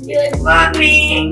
Good morning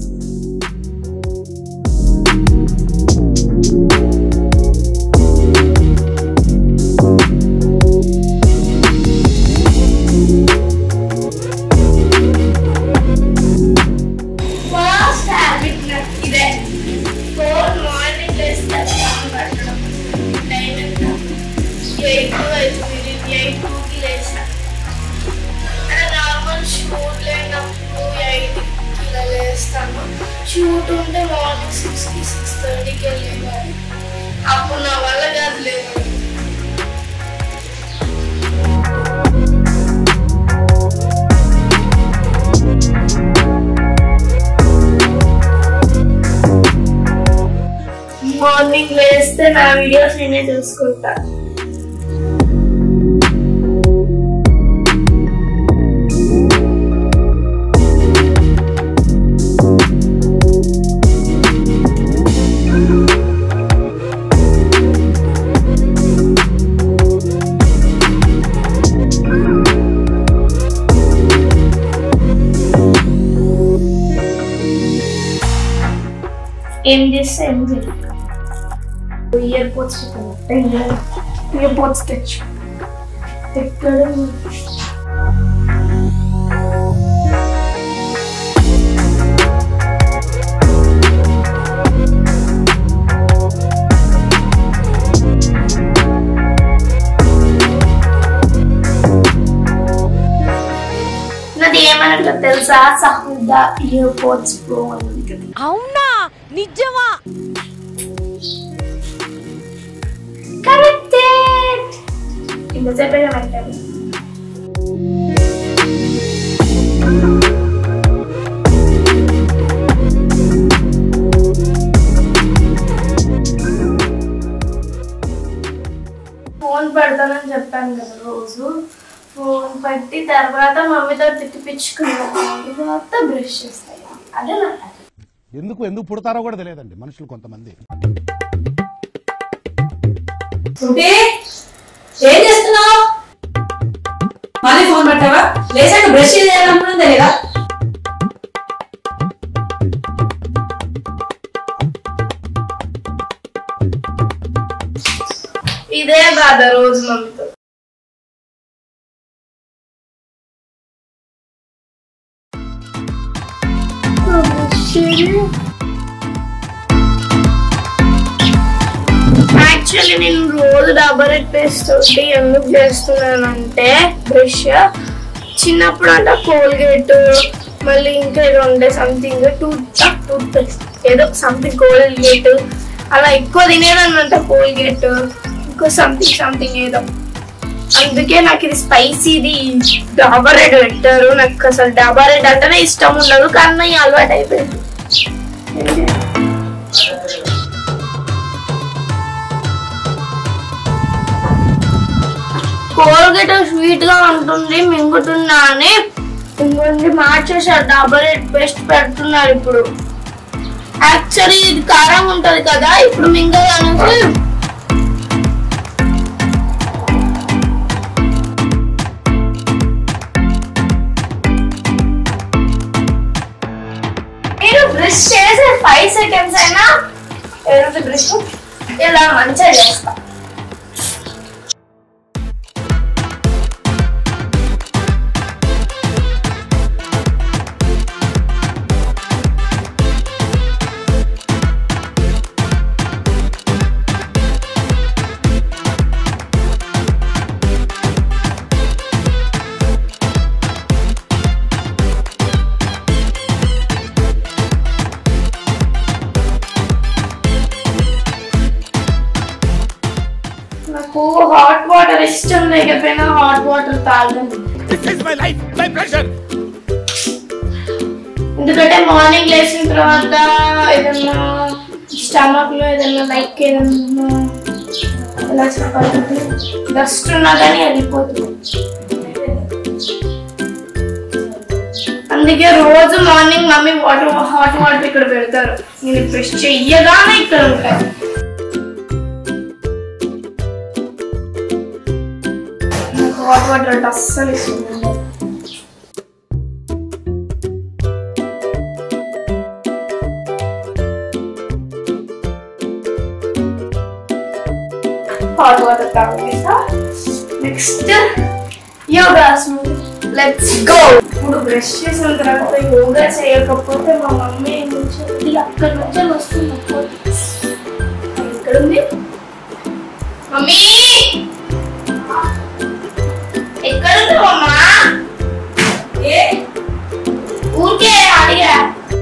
first habit నాకు ఇదే four morning లేస్తే ఫోన్ పట్టడం టైం ఎంత ఎయిట్ అవుతుంది ఎయిట్ టూకి లేస్తా నార్మల్ షూట్ లేనప్పుడు ఎయిట్కి ఇలా లేస్తాను షూట్ ఉంటే మార్నింగ్ సిక్స్కి సిక్స్ థర్టీకి వెళ్ళేవారు అప్పుడు నా వల్ల కాదు లేదు మార్నింగ్ లేస్తే నా వీడియోస్ నేనే చూసుకుంటా ఏం చేస్తే ఏం చేయలేదు ఇయర్ పోడ్స్ ఇయర్ పోడ్స్ తెచ్చు ఎక్కడ నాది ఏమనంటే తెలుసా సహుదా ఇయర్ పోడ్స్ ప్రో అని కదా అవునా నిజమా Corrected! ఇంతసేపు పెట్టాలి ఫోన్ పెడతానని చెప్పాను కదా రోజు ఫోన్ పెట్టి తర్వాత మమ్మీతో తిట్టిపించుకున్నాను తర్వాత బ్రష్ చేస్తాయి అదే నా habit. ఎందుకు ఎందుకు పుడతారో కూడా తెలియదండి మనుషులు కొంతమంది శృతి ఏం చేస్తున్నావు మళ్ళీ ఫోన్ పట్టావా లేచాక బ్రష్ చేయాలనుకున్నా తెలియదా ఇదే బాధ రోజు మమ్మీతో యాక్చువల్లీ నేను రోజు డబల్ రెడ్ పేస్ట్ తోటి ఎందుకు చేస్తున్నానంటే బ్రష్ చిన్నప్పుడు అంట కోల్గేట్ మళ్ళీ ఇంకా ఏదో ఉండే సంథింగ్ టూత్ టూత్ పేస్ట్ ఏదో సంథింగ్ కోల్గేట్ అలా ఎక్కువ తినేదన్నంట కోల్గేట్ ఇంకో సంథింగ్ సంథింగ్ ఏదో అందుకే నాకు ఇది స్పైసీది డాబర్ రెడ్ పెట్టారు నాకు అసలు డాబర్ రెడ్ అంటేనే ఇష్టం ఉండదు కానీ నాకు అలవాటు అయిపోయింది కోల్గేట్ స్వీట్ గా ఉంటుంది మింగుతున్నా అని ఇంకొంది మార్చేసారు డాబర్ రెడ్ పేస్ట్ పెడుతున్నారు ఇప్పుడు యాక్చువల్లీ ఇది కారం ఉంటది కదా ఇప్పుడు మింగదనేసి మీరు బ్రష్ చేసే ఫైవ్ సెకండ్స్ అయినా ఏదో బ్రష్ ఇలా మంచిగా చేస్తా నాకు హాట్ వాటర్ ఇష్టం లేకపోయినా హాట్ వాటర్ తాగను ఎందుకంటే మార్నింగ్ లేచిన తర్వాత ఏదన్నా స్టమక్ లో ఏదన్నా లైక్ ఏదన్నా ఎలా చెప్పాలంటే డస్ట్ ఉన్నా కానీ వెళ్ళిపోతుంది అందుకే రోజు morning mummy water hot water ఇక్కడ పెడతారు నేను బ్రష్ చెయ్యగానే ఇక్కడ ఉంటాయి నాకు హాట్ వాటర్ అంటే అస్సలు ఇష్టం ఉండదు హాట్ వాటర్ తాగేసా నెక్స్ట్ యోగాసనం లెట్స్ గో ఇప్పుడు బ్రష్ చేసిన తర్వాత యోగా చేయకపోతే మా మమ్మీ నుంచి అక్కడి నుంచి వస్తుంది ఎక్కడుంది మమ్మీ ఎక్కడుంది అమ్మా ఏ ఊరికే అడిగా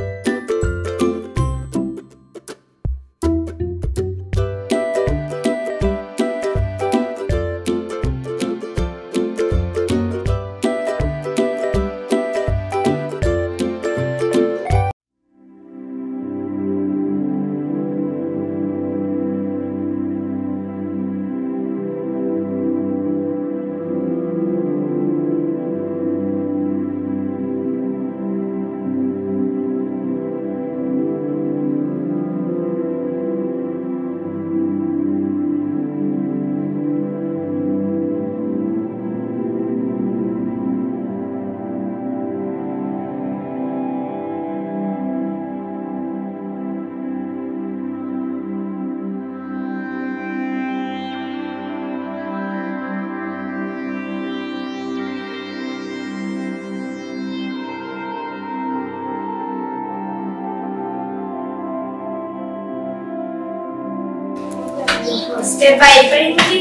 స్టెప్ అయిపోయింది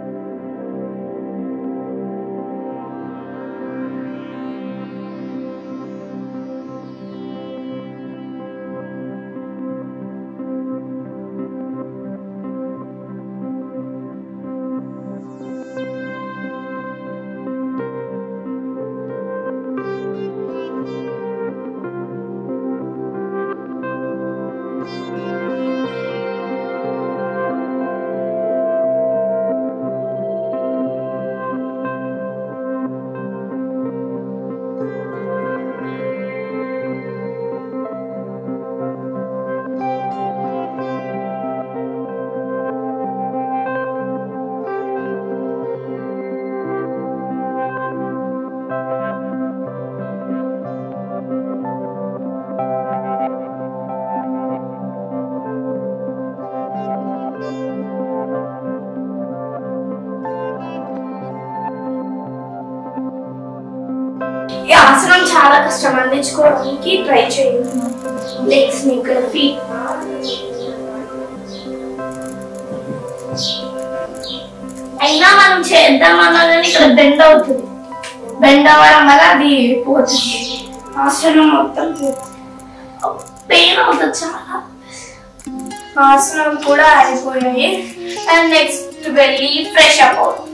ఈ ఆసనం చాలా కష్టం అందించుకోవడానికి ట్రై చేయండి లెగ్స్ ని ఇక్కడ ఫీట్ అయినా మనం చేద్దామన్నా కానీ ఇక్కడ బెండ్ అవుతుంది బెండ్ అవ్వడం వల్ల అది పోతుంది ఆసనం మొత్తం పెయిన్ అవుతుంది చాలా ఆసనం కూడా అయిపోయాయి అండ్ నెక్స్ట్ వెళ్ళి ఫ్రెష్ అప్ అవుతుంది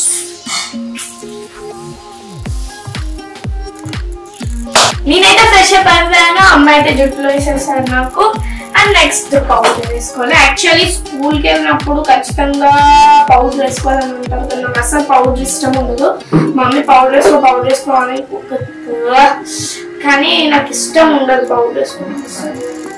నేనైతే ఫ్రెష్ అప్ అయిపోయాను అమ్మ అయితే జుట్టులో వేసేసారు నాకు అండ్ నెక్స్ట్ పౌడర్ వేసుకోవాలి యాక్చువల్లీ స్కూల్కి వెళ్ళినప్పుడు ఖచ్చితంగా పౌడర్ వేసుకోవాలని ఉంటారు కానీ నాకు అసలు పౌడర్ ఇష్టం ఉండదు మమ్మీ పౌడర్ వేసుకో పౌడర్ వేసుకోవాలని కుక్కుతుందా. కానీ నాకు ఇష్టం ఉండదు పౌడర్ వేసుకోవడం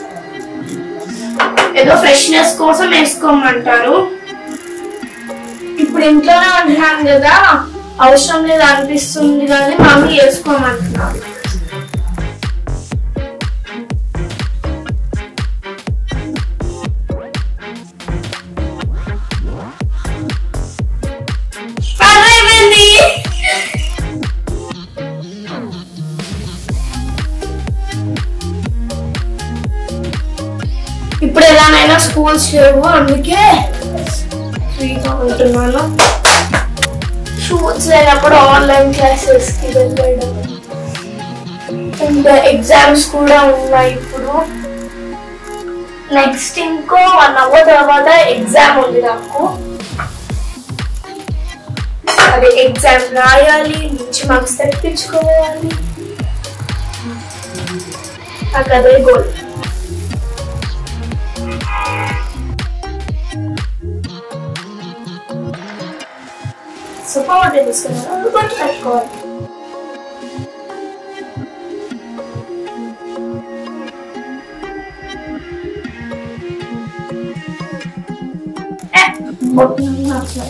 ఏదో ఫ్రెష్నెస్ కోసం వేసుకోమంటారు ఇప్పుడు ఇంట్లోనే ఉంటున్నాను కదా అవసరం లేదు అనిపిస్తుంది కానీ మమ్మీ వేసుకోమంటున్నాను పర్వాలేదండి. ఇప్పుడు ఎలానైనా స్కూల్స్ లేవు అందుకే ఫ్రీగా ఉంటున్నాను షూట్స్ లేనప్పుడు ఆన్లైన్ క్లాసెస్ కి వెళ్ళడం అండ్ ఎగ్జామ్స్ కూడా ఉన్నాయి ఇప్పుడు నెక్స్ట్ ఇంకో వన్ అవర్ తర్వాత ఎగ్జామ్ ఉంది నాకు అది ఎగ్జామ్ రాయాలి మంచి మార్క్స్ తెప్పించుకోవాలి నాకు అదే గోల్ సో పవర్ తీసుకున్నాను బట్ పెట్టుకోవాలి ఏ, బొట్టు నచ్చలేదు.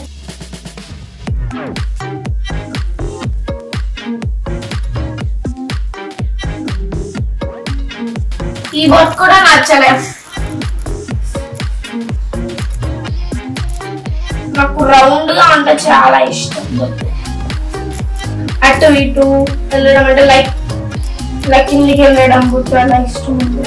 ఈ బొట్ కూడా నచ్చలేదు నాకు రౌండ్ గా ఉంటే చాలా ఇష్టం అటు ఇటు వెళ్ళడం అంటే లైక్ లైక్ కిందికి వెళ్ళడం చాలా ఇష్టం ఉంది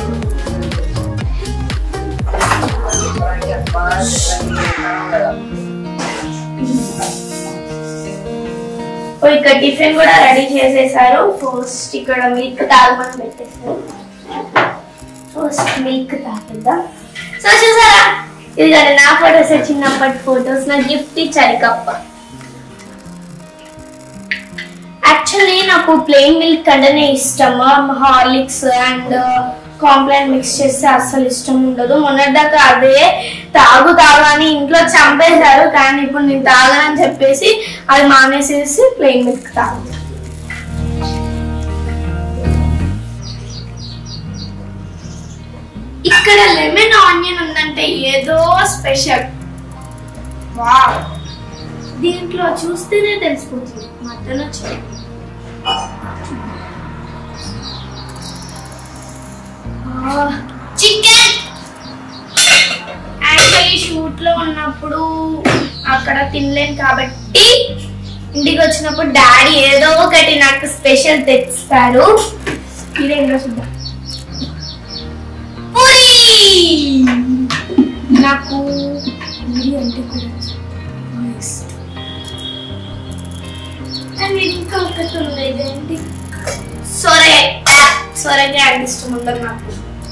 ఓ, ఇక్కడ టిఫిన్ కూడా రెడీ చేసేసారు ఫస్ట్ ఇక్కడ మిల్క్ తాగమని పెట్టేసారు ఫస్ట్ మిల్క్ తాగిద్దాం సో చూసారా ఇది కదా నా ఫొటోస్ చిన్నప్పటి ఫొటోస్ నా గిఫ్ట్ ఇచ్చారు ఈ కప్ప యాక్చువల్లీ నాకు ప్లెయిన్ మిల్క్ అంటేనే ఇష్టం హార్లిక్స్ అండ్ కాంప్లైన్ మిక్స్ చేస్తే అస్సలు ఇష్టం ఉండదు మొన్నటిదాకా అదే తాగు తాగు అని ఇంట్లో చంపేశారు కానీ ఇప్పుడు నేను తాగనని చెప్పేసి అది మానేసేసి ప్లెయిన్ మిల్క్ తాగు ఇక్కడ లెమన్ ఆనియన్ ఉందంటే ఏదో స్పెషల్ వావ్ దీంట్లో చూస్తేనే తెలిసిపోతుంది mutton chicken chicken actually shoot లో ఉన్నప్పుడు అక్కడ తినలేను కాబట్టి ఇంటికి వచ్చినప్పుడు డాడీ ఏదో ఒకటి నాకు స్పెషల్ తెచ్చిస్తారు ఇదేంటో చూద్దాం పూరి నాకు పూరి అంటే కూడా చాలా ఇష్టం. అండ్ ఇంకా ఒకటి ఉంది ఇదేంటి సొరకాయ సొరకాయ అంటే ఇష్టం ఉండదు నాకు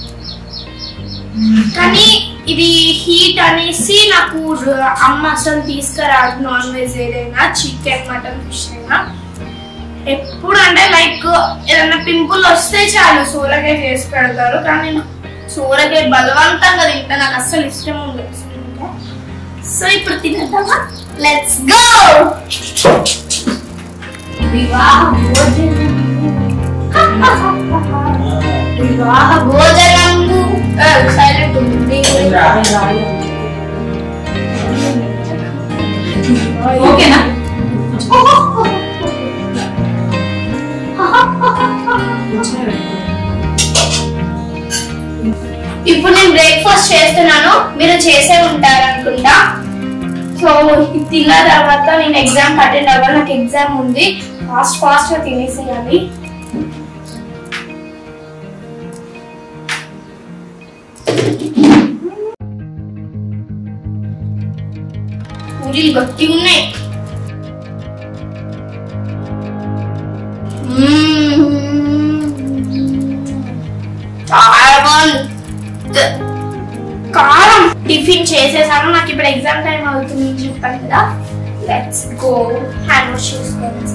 కానీ ఇది హీట్ అనేసి నాకు ర- అమ్మ అసలు తీసుకురాదు నాన్ వెజ్ ఏదైనా చికెన్ మటన్ ఫిష్ అయినా ఎప్పుడు అంటే లైక్ ఏదైనా పింపుల్ వస్తే చాలు సూరకాయ చేసి పెడతారు కానీ నేను సూరకాయ బలవంతంగా తింటా నాకు అస్సలు ఇష్టం ఉండదు సూరకాయ. సో ఇప్పుడు తినేద్దామా లెట్స్ గో వివాహ భోజనం వివాహ భోజనము సైలెంట్ ఉంది ఓకేనా ఇప్పుడు నేను బ్రేక్ఫాస్ట్ చేస్తున్నాను మీరు చేసే ఉంటారు అనుకుంటా సో ఇది తిన్న తర్వాత నేను ఎగ్జామ్ అటెండ్ అవ్వాలి నాకు ఎగ్జామ్ ఉంది ఫాస్ట్ ఫాస్ట్ గా తినేసేయాలి పూరీలు గట్టిగా ఉన్నాయి చాలా బాగుంది కారం టిఫిన్ చేసేసాను నాకు ఇప్పుడు ఎగ్జామ్ టైం అవుతుంది అని చెప్పాను కదా లెట్స్ గో హ్యాండ్ వాష్ చేసుకోవాలి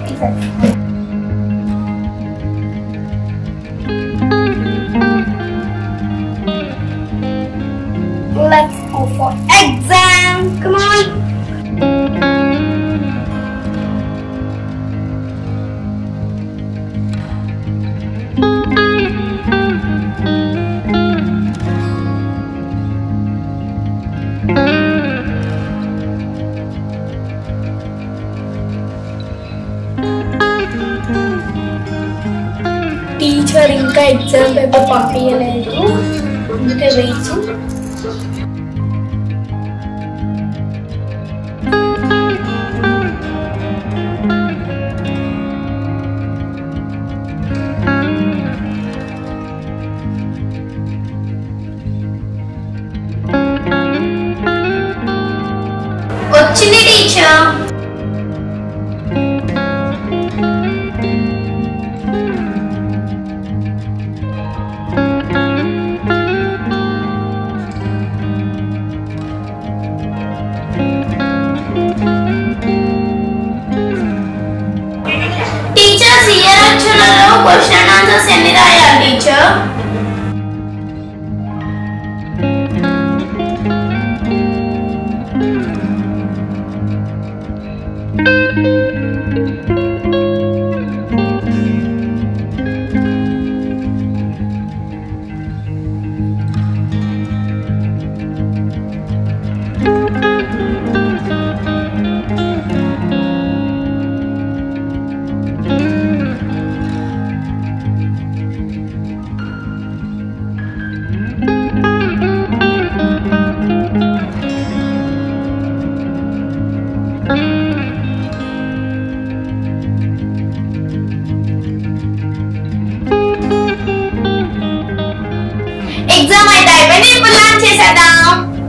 Let's go for exam. Come on. Teacher ఇంకా ఎగ్జామ్ పేపర్ పంపించలేదు అందుకే వెయిట్ వచ్చింది టీచర్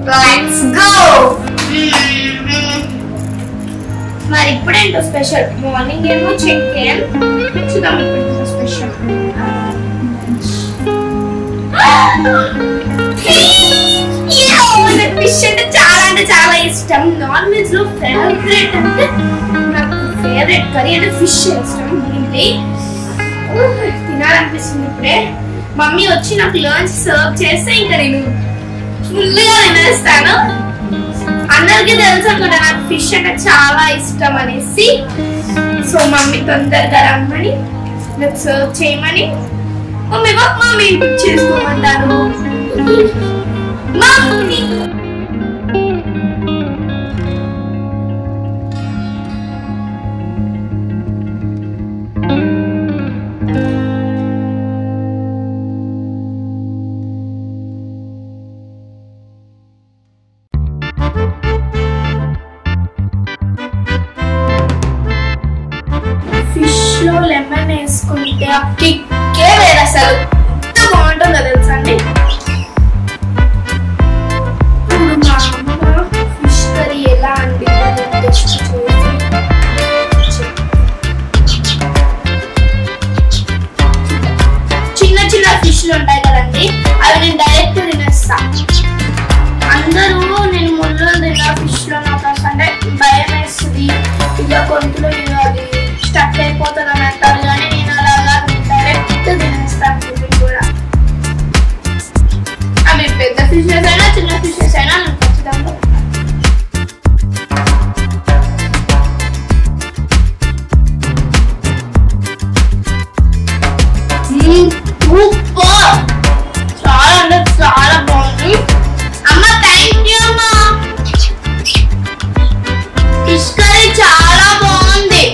లెట్స్ గో మరి ఇప్పుడేంటో స్పెషల్ మార్నింగ్ ఏమో చికెన్ చూద్దాం ఇప్పుడు స్పెషల్ ఫిష్ అంటే చాలా అంటే చాలా ఇష్టం నాన్ వెజ్ లో ఫేవరెట్ అంటే నాకు ఫేవరెట్ కర్రీ అంటే ఫిష్ ఇష్టం mainly. ఊహ్, తినాలనిపిస్తుంది ఇప్పుడే మమ్మీ వచ్చి నాకు లంచ్ సర్వ్ చేస్తే ఇంకా నేను ఫుల్గా తినేస్తాను అందరికీ తెలుసు అనుకుంటా నాకు ఫిష్ అంటే చాలా ఇష్టం అనేసి సో మమ్మీ తొందరగా రమ్మని నాకు సర్వ్ చేయమని మమ్మీ వా- మమ్మీ చేసుకోమంటారు మమ్మీ ఫిష్ లో లెమన్ వేసుకుంటే ఆ కిక్కే వేరు అసలు ఎంత బాగుంటుందో తెలుసా అండి ఇప్పుడు మా అమ్మ ఫిష్ కర్రీ ఎలా అండి టెస్ట్ చేసి చిన్న చిన్న ఫిష్లు ఉంటాయి కదండి అవి నేను డైరెక్ట్ తినేస్తా అందరూ నేను ముళ్ళు తిన్న ఫిష్ లో నాకు అసలు అంటే భయం వేస్తుంది ఇలా గొంతులో ఇది అది స్టక్ అయిపోతుంది అని అంటారు కానీ నేను అలాగా డైరెక్ట్ తినేస్తాను ముళ్ళు కూడా అవి పెద్ద ఫిషెస్ అయినా చిన్న ఫిషెస్ అయినా నేను ఖచ్చితంగా సూపర్ చాలా అంటే చాలా బాగుంది అమ్మ థ్యాంక్ యూ అమ్మా ఫిష్ కర్రీ చాలా బాగుంది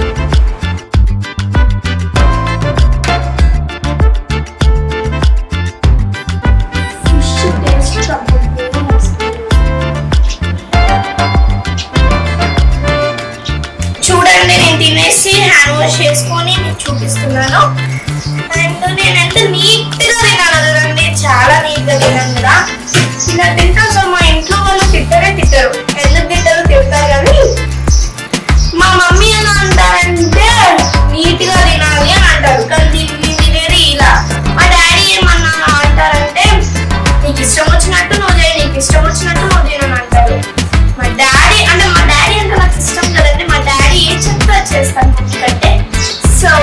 ఫిష్ టేస్ట్ చూడండి నేను తినేసి హ్యాండ్ వాష్ చేసుకొని మీకు చూపిస్తున్నాను అండ్ నేను ఎంత నీట్ గా తినాను కదండి చాలా నీట్ గా తినాను కదా ఇలా తింటా సో మా ఇంట్లో వాళ్ళు తిట్టరే తిట్టరు ఎందుకు తిట్టరు తిడతారు కానీ మా మమ్మీ ఎలా అంటారంటే నీట్ గా తినాలి అని అంటారు కానీ దీన్ని నేను తినేది ఇలా మా డాడీ ఏమన్నా అంటారంటే నీకు ఇష్టం వచ్చినట్టు నువ్వు చేయి నీకు ఇష్టం వచ్చినట్టు నువ్వు తినని అంటారు మా డాడీ అంటే మా డాడీ అంటే నాకు ఇష్టం కదండి మా డాడీ ఏం చెప్తే అది చేస్తాను ఎందుకంటే సో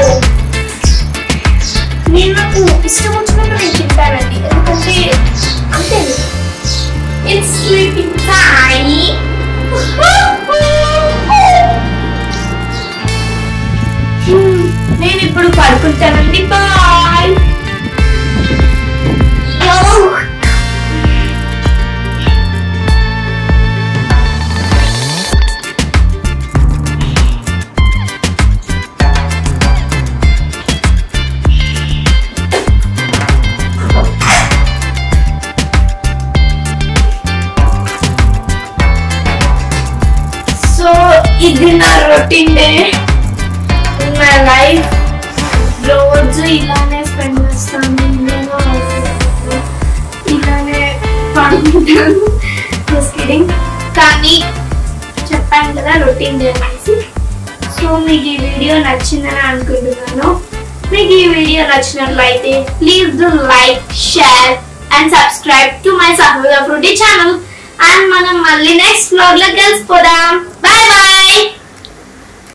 నేను నాకు ఇష్టం వచ్చినప్పుడు నేను తింటానండి ఎందుకంటే అంతే ఇట్స్ స్లీపింగ్ టైం నేను ఇప్పుడు పడుకుంటానండి బాయ్ సో ఇది నా రొటీన్ డే నా లైఫ్ రోజు ఇలానే స్పెండ్ చేస్తాను నేను ఇలానే పడుకుంటాను జస్ట్ కిడింగ్ కానీ చెప్పాను కదా రొటీన్ డే అనేసి సో మీకు ఈ వీడియో నచ్చిందని అనుకుంటున్నాను మీకు ఈ వీడియో నచ్చినట్లయితే please do like share and subscribe to my సహోదర ఫ్రూటీ ఛానల్ అండ్ మనం మళ్ళీ నెక్స్ట్ వ్లాగ్ లో కలిసిపోదాం బాయ్ బాయ్